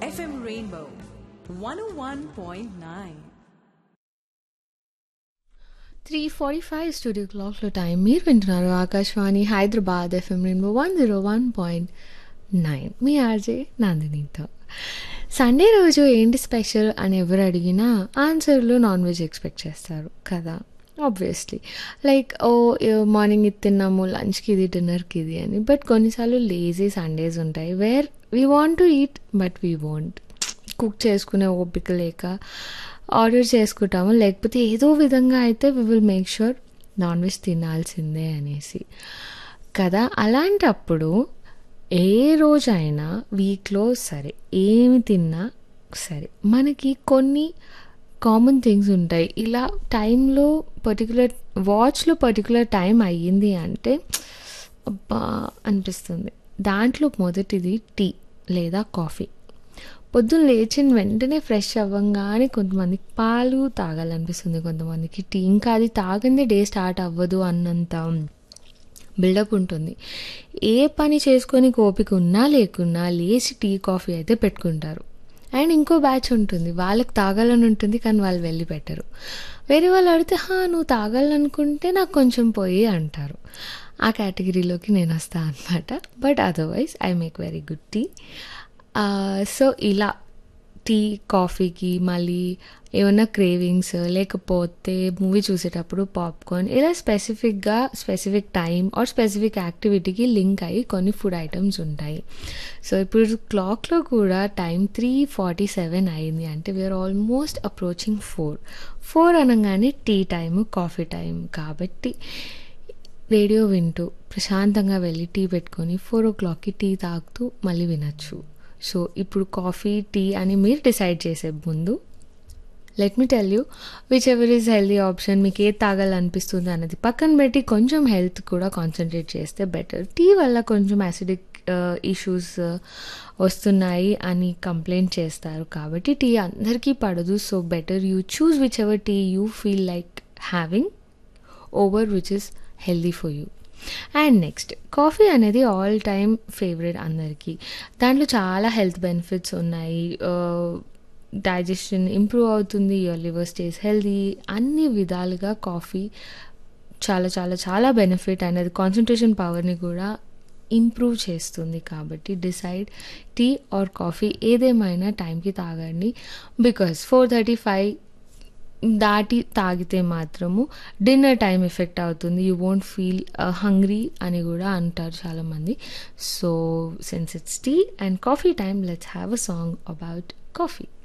FM Rainbow 101.9. Three forty five studio క్లాక్లో time మీరు వింటున్నారు ఆకాశవాణి హైదరాబాద్ ఎఫ్ఎం రెండు one zero one point nine మీ ఆర్జే నందినితో సండే రోజు ఏంటి స్పెషల్ అని ఎవరు అడిగినా ఆన్సర్లో నాన్ వెజ్ ఎక్స్పెక్ట్ చేస్తారు కదా ఆబ్వియస్లీ లైక్ ఓ మార్నింగ్ ఇది తిన్నాము లంచ్కి ఇది డిన్నర్కి ఇది అని బట్ కొన్నిసార్లు లేజీ సండేస్ ఉంటాయి where we want to eat but we want cook చేసుకునే ఓపిక లేక ఆర్డర్ చేసుకుంటాము లేకపోతే ఏదో విధంగా అయితే we will make sure non veg తినాల్సిందే అనేసి కదా అలాంటప్పుడు ఏ రోజైనా వీక్లో సరే ఏమి తిన్నా సరే మనకి కొన్ని కామన్ థింగ్స్ ఉంటాయి ఇలా టైంలో పర్టికులర్ వాచ్లో పర్టికులర్ టైం అయ్యింది అంటే అబ్బా అనిపిస్తుంది దాంట్లో మొదటిది టీ లేదా కాఫీ పొద్దున్న లేచిన వెంటనే ఫ్రెష్ అవ్వంగానే కొంతమందికి పాలు తాగాలనిపిస్తుంది కొంతమందికి టీ ఇంకా అది తాగందే డే స్టార్ట్ అవ్వదు అన్నంత బిల్డప్ ఉంటుంది ఏ పని చేసుకొని ఓపిక ఉన్నా లేకున్నా లేచి టీ కాఫీ అయితే పెట్టుకుంటారు అండ్ ఇంకో బ్యాచ్ ఉంటుంది వాళ్ళకి తాగాలని ఉంటుంది కానీ వాళ్ళు వెళ్ళి పెట్టరు వేరే వాళ్ళు అడిగితే హా నువ్వు తాగాలనుకుంటే నాకు కొంచెం పోయి అంటారు ఆ కేటగిరీలోకి నేను వస్తాను అనమాట but otherwise I make very good tea so ఇలా టీ కాఫీకి మళ్ళీ ఏమన్నా క్రేవింగ్స్ లేకపోతే మూవీ చూసేటప్పుడు పాప్కార్న్ ఇలా స్పెసిఫిక్గా స్పెసిఫిక్ టైం ఆర్ స్పెసిఫిక్ యాక్టివిటీకి లింక్ అయ్యి కొన్ని ఫుడ్ ఐటమ్స్ ఉంటాయి సో ఇప్పుడు క్లాక్లో కూడా టైం త్రీ ఫార్టీ సెవెన్ అయింది అంటే we are almost approaching four four అనగానే టీ టైం కాఫీ టైం కాబట్టి రేడియో వింటూ ప్రశాంతంగా వెళ్ళి టీ పెట్టుకొని ఫోర్ ఓ క్లాక్కి టీ తాగుతూ మళ్ళీ వినొచ్చు సో ఇప్పుడు కాఫీ టీ అని మీరు డిసైడ్ చేసే ముందు let me tell you whichever is healthy option మీకు ఏది తాగాలనిపిస్తుంది అన్నది పక్కన పెట్టి కొంచెం హెల్త్ కూడా కాన్సన్ట్రేట్ చేస్తే బెటర్ టీ వల్ల కొంచెం యాసిడిక్ ఇష్యూస్ వస్తున్నాయి అని కంప్లైంట్ చేస్తారు కాబట్టి టీ అందరికీ పడదు so better you choose whichever tea you feel like having over which is healthy for you and next coffee అనేది ఆల్ టైమ్ ఫేవరెట్ అందరికీ దాంట్లో చాలా హెల్త్ బెనిఫిట్స్ ఉన్నాయి డైజెషన్ ఇంప్రూవ్ అవుతుంది యువర్ లివర్ స్టేస్ హెల్దీ అన్ని విధాలుగా coffee చాలా చాలా చాలా బెనిఫిట్ అనేది కాన్సన్ట్రేషన్ పవర్ని కూడా ఇంప్రూవ్ చేస్తుంది కాబట్టి డిసైడ్ టీ ఆర్ కాఫీ ఏదేమైనా టైంకి తాగండి బికాస్ ఫోర్ థర్టీ ఫైవ్ దాటి తాగితే మాత్రము డిన్నర్ టైం ఎఫెక్ట్ అవుతుంది యూ వోంట్ ఫీల్ హంగ్రీ అని కూడా అంటారు చాలామంది so since it's tea and coffee time let's have a song about coffee